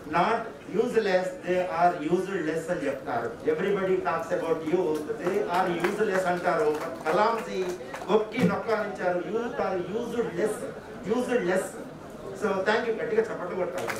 Not useless they are useless అని చెప్తారు everybody talks about youth they are useless అంటారు కలాంజీ ఒక్కి నొక్కాలించారు youth are used less used less so thank you గట్టిగా చప్పట్లు కొట్టాలి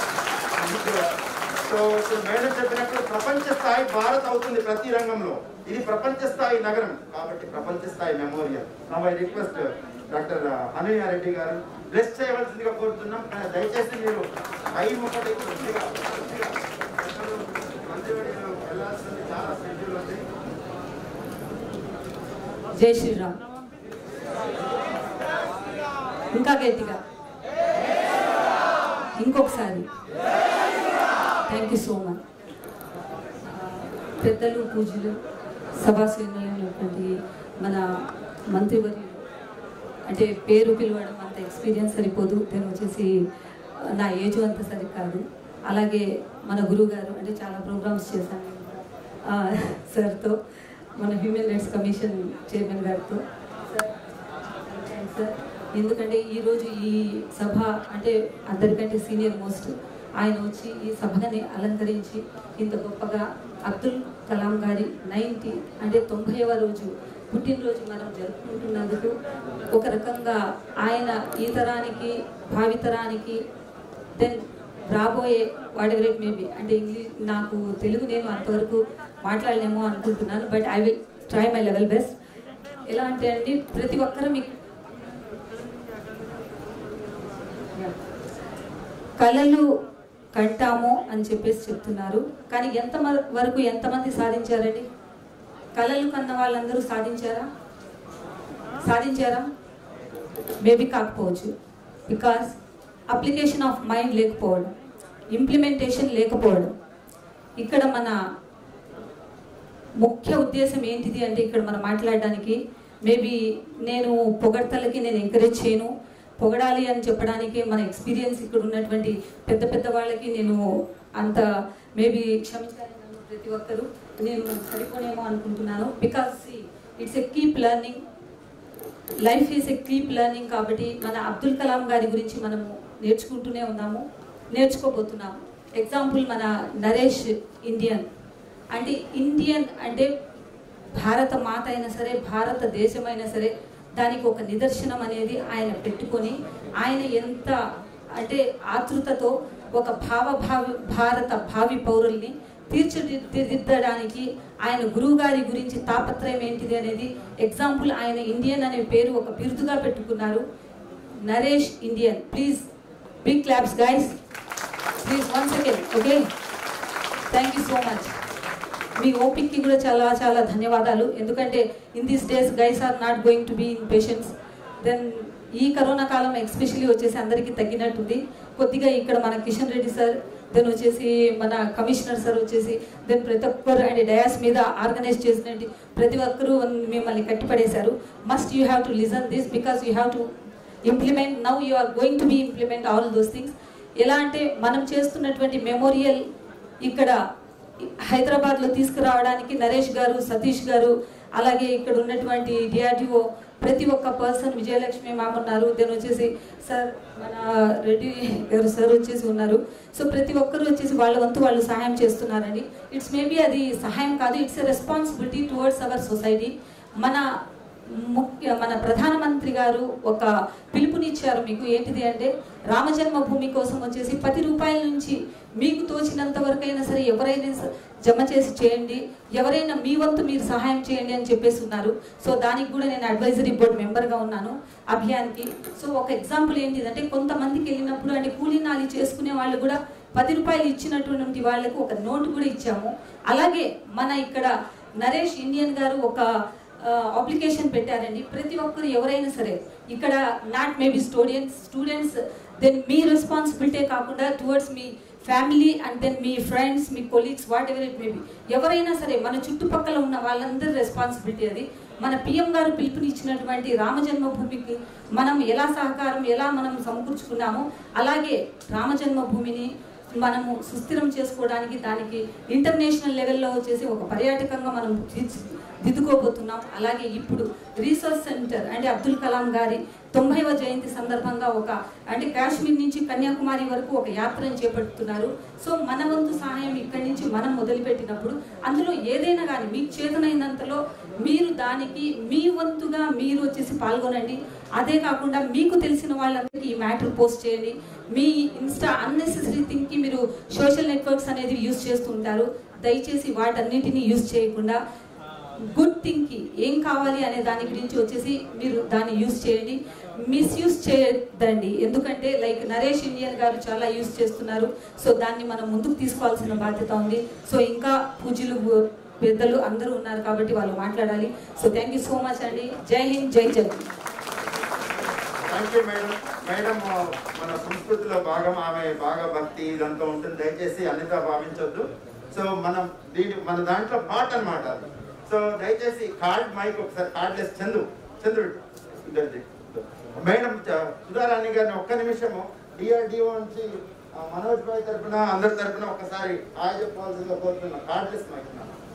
సో సో మేడం చెప్పినట్లు ప్రపంచ స్థాయి భారత్ అవుతుంది ప్రతి రంగంలో ఇది ప్రపంచ స్థాయి నగరం కాబట్టి ప్రపంచ స్థాయి memorial now I request doctor Anayya Reddy గారు బ్లెస్ చేయవలసిందిగా కోరుతున్నాం కానీ దయచేసి మీరు టైం ఒకటి కొద్దిగా కొద్దిగా మంత్రివర్యులు వెళ్ళాల్సింది చాలా షెడ్యూల్ ఉంది జై శ్రీరామ్ ఇంకా గట్టిగా ఇంకొకసారి థ్యాంక్ యూ సో మచ్ పెద్దలు పూజలు సభాశ్రేణులైనటువంటి మన మంత్రివర్యులు అంటే పేరు పిలవడం అంత ఎక్స్పీరియన్స్ సరిపోదు నేను వచ్చేసి నా ఏజ్ అంత సరికాదు అలాగే మన గురువు గారు అంటే చాలా ప్రోగ్రామ్స్ చేశాను నేను కూడా. ఆ, సార్తో మన హ్యూమన్ రైట్స్ కమిషన్ చైర్మన్ గారితో సార్ థాంక్స్ సార్ ఎందుకంటే ఈరోజు ఈ సభ అంటే అందరికంటే సీనియర్ మోస్ట్ ఆయన వచ్చి ఈ సభని అలంకరించి ఇంత గొప్పగా అబ్దుల్ కలాం గారి నైన్టీ అంటే తొంభైవ రోజు పుట్టినరోజు మనం జరుపుకుంటున్నందుకు ఒక రకంగా ఆయన ఈ తరానికి భావితరానికి దెన్ రాబోయే వాట్ ఎవర్ ఇట్ మేబీ అంటే ఇంగ్లీష్ నాకు తెలుగు నేను అంతవరకు మాట్లాడలేమో అనుకుంటున్నాను but I will try my level best ఎలా అంటే అండి ప్రతి ఒక్కరూ మీకు కళలు కంటాము అని చెప్పేసి చెప్తున్నారు కానీ ఎంత మ- వరకు ఎంతమంది సాధించారండి కళలు కన్న వాళ్ళందరూ సాధించారా సాధించారా మేబీ కాకపోవచ్చు బికాస్ అప్లికేషన్ ఆఫ్ మైండ్ లేకపోవడం ఇంప్లిమెంటేషన్ లేకపోవడం ఇక్కడ మన ముఖ్య ఉద్దేశం ఏంటిది అంటే ఇక్కడ మనం మాట్లాడడానికి మేబీ నేను పొగడ్తలకి నేను ఎంకరేజ్ చేయను పొగడాలి అని చెప్పడానికి మన ఎక్స్పీరియన్స్ ఇక్కడ ఉన్నటువంటి పెద్ద పెద్ద వాళ్ళకి నేను అంత మేబీ క్షమించాలి నన్ను ప్రతి ఒక్కరు నేను సరిపోనేమో అనుకుంటున్నాను because it's a keep learning life is a keep learning కాబట్టి మన అబ్దుల్ కలాం గారి గురించి మనము నేర్చుకుంటూనే ఉన్నాము నేర్చుకోబోతున్నాము ఎగ్జాంపుల్ మన నరేష్ ఇండియన్ అంటే ఇండియన్ అంటే భారత మాత అయినా సరే భారతదేశం అయినా సరే దానికి ఒక నిదర్శనం అనేది ఆయన పెట్టుకొని ఆయన ఎంత అంటే ఆతృతతో ఒక భావభావి భారత భావి పౌరుల్ని తీర్చిదిద్దడానికి ఆయన గురువు గారి గురించి తాపత్రయం ఏంటిది అనేది ఎగ్జాంపుల్ ఆయన ఇండియన్ అనే పేరు ఒక బిరుదుగా పెట్టుకున్నారు Naresh Indian please big claps guys please one second okay thank you so much మీ ఓపిక్కి కూడా చాలా చాలా ధన్యవాదాలు ఎందుకంటే in these days guys are not going to be in patients then ఈ కరోనా కాలం ఎస్పెషల్లీ వచ్చేసి అందరికీ తగ్గినట్టుంది కొద్దిగా ఇక్కడ మన కిషన్ రెడ్డి సార్ దెన్ వచ్చేసి మన కమిషనర్ సార్ వచ్చేసి దెన్ ప్రతి ఒక్కరు అండ్ డయాస్ మీద ఆర్గనైజ్ చేసినట్టు ప్రతి ఒక్కరు మిమ్మల్ని కట్టిపడేశారు must you have to listen this because you have to implement now you are going to be implement all those things ఎలా అంటే మనం చేస్తున్నటువంటి మెమోరియల్ ఇక్కడ హైదరాబాద్లో తీసుకురావడానికి నరేష్ గారు సతీష్ గారు అలాగే ఇక్కడ ఉన్నటువంటి డిఆర్డిఓ ప్రతి ఒక్క పర్సన్ విజయలక్ష్మి మ్యామ్ ఉన్నారు దెన్ వచ్చేసి సార్ మన రెడ్డి గారు సార్ వచ్చేసి ఉన్నారు సో ప్రతి ఒక్కరు వచ్చేసి వాళ్ళ వంతు వాళ్ళు సహాయం చేస్తున్నారండి ఇట్స్ మేబీ అది సహాయం కాదు it's a responsibility towards our society మన ముఖ్య మన ప్రధానమంత్రి గారు ఒక పిలుపునిచ్చారు మీకు ఏంటిది అంటే రామజన్మభూమి కోసం వచ్చేసి పది రూపాయల నుంచి మీకు తోచినంత వరకైనా సరే ఎవరైనా స- జమ చేసి చేయండి ఎవరైనా మీ వంతు మీరు సహాయం చేయండి అని చెప్పేసి ఉన్నారు సో దానికి కూడా నేను అడ్వైజరీ బోర్డ్ మెంబర్గా ఉన్నాను అభియాన్కి సో ఒక ఎగ్జాంపుల్ ఏంటిదంటే కొంతమందికి వెళ్ళినప్పుడు అంటే కూలీ నాలి చేసుకునే వాళ్ళు కూడా పది రూపాయలు ఇచ్చినటువంటి వాళ్ళకు ఒక నోటు కూడా ఇచ్చాము అలాగే మన ఇక్కడ నరేష్ ఇండియన్ గారు ఒక అప్లికేషన్ పెట్టారండి ప్రతి ఒక్కరు ఎవరైనా సరే ఇక్కడ not maybe students students then మీ రెస్పాన్సిబిలిటీ కాకుండా టువర్డ్స్ మీ ఫ్యామిలీ అండ్ దెన్ మీ ఫ్రెండ్స్ మీ colleagues whatever it maybe ఎవరైనా సరే మన చుట్టుపక్కల ఉన్న వాళ్ళందరి రెస్పాన్సిబిలిటీ అది మన పిఎం గారు పిలుపునిచ్చినటువంటి రామజన్మభూమికి మనం ఎలా సహకారం ఎలా మనం సమకూర్చుకున్నామో అలాగే రామజన్మభూమిని మనము సుస్థిరం చేసుకోవడానికి దానికి ఇంటర్నేషనల్ లెవెల్లో వచ్చేసి ఒక పర్యాటకంగా మనం తీర్చి దిద్దుకోబోతున్నాం అలాగే ఇప్పుడు రీసెర్చ్ సెంటర్ అంటే అబ్దుల్ కలాం గారి తొంభైవ జయంతి సందర్భంగా ఒక అంటే కాశ్మీర్ నుంచి కన్యాకుమారి వరకు ఒక యాత్రను చేపడుతున్నారు సో మన వంతు సహాయం ఇక్కడి నుంచి మనం మొదలుపెట్టినప్పుడు అందులో ఏదైనా కానీ మీకు చేతనైనంతలో మీరు దానికి మీ వంతుగా మీరు వచ్చేసి పాల్గొనండి అదే కాకుండా మీకు తెలిసిన వాళ్ళందరికీ ఈ మ్యాటర్ పోస్ట్ చేయండి మీ ఇన్స్టా అన్నెసెసరీ థింగ్కి మీరు సోషల్ నెట్వర్క్స్ అనేది యూజ్ చేస్తుంటారు దయచేసి వాటన్నిటిని యూజ్ చేయకుండా గుడ్ థింగ్కి ఏం కావాలి అనే దాని గురించి వచ్చేసి మీరు దాన్ని యూజ్ చేయండి మిస్యూజ్ చేయొద్దండి ఎందుకంటే లైక్ నరేష్ ఇండియన్ గారు చాలా యూజ్ చేస్తున్నారు సో దాన్ని మనం ముందుకు తీసుకోవాల్సిన బాధ్యత ఉంది సో ఇంకా పూజలు పెద్దలు అందరూ ఉన్నారు కాబట్టి వాళ్ళు మాట్లాడాలి so thank you so much అండి Jai Hind Jai Jagan thank you madam madam మన సంస్కృతిలో భాగం ఆమె బాగా భక్తి ఇదంతా ఉంటుంది దయచేసి అన్నితా భావించొద్దు సో మనం దీని మన దాంట్లో పాట అన్నమాట అది సో దయచేసి కార్డ్ మైక్ ఒకసారి కార్డ్లెస్ చందు చంద్రుడు ఇద్దరిది. మేడం చ- సుధారాణి గారిని ఒక్క నిమిషము డిఆర్డిఓ నుంచి ఆ, మనోజ్ భాయ్ తరపున అందరి తరపున ఒక్కసారి హాయ్ చెప్పాల్సిందిగా కోరుతున్నా కార్డ్లెస్ మైక్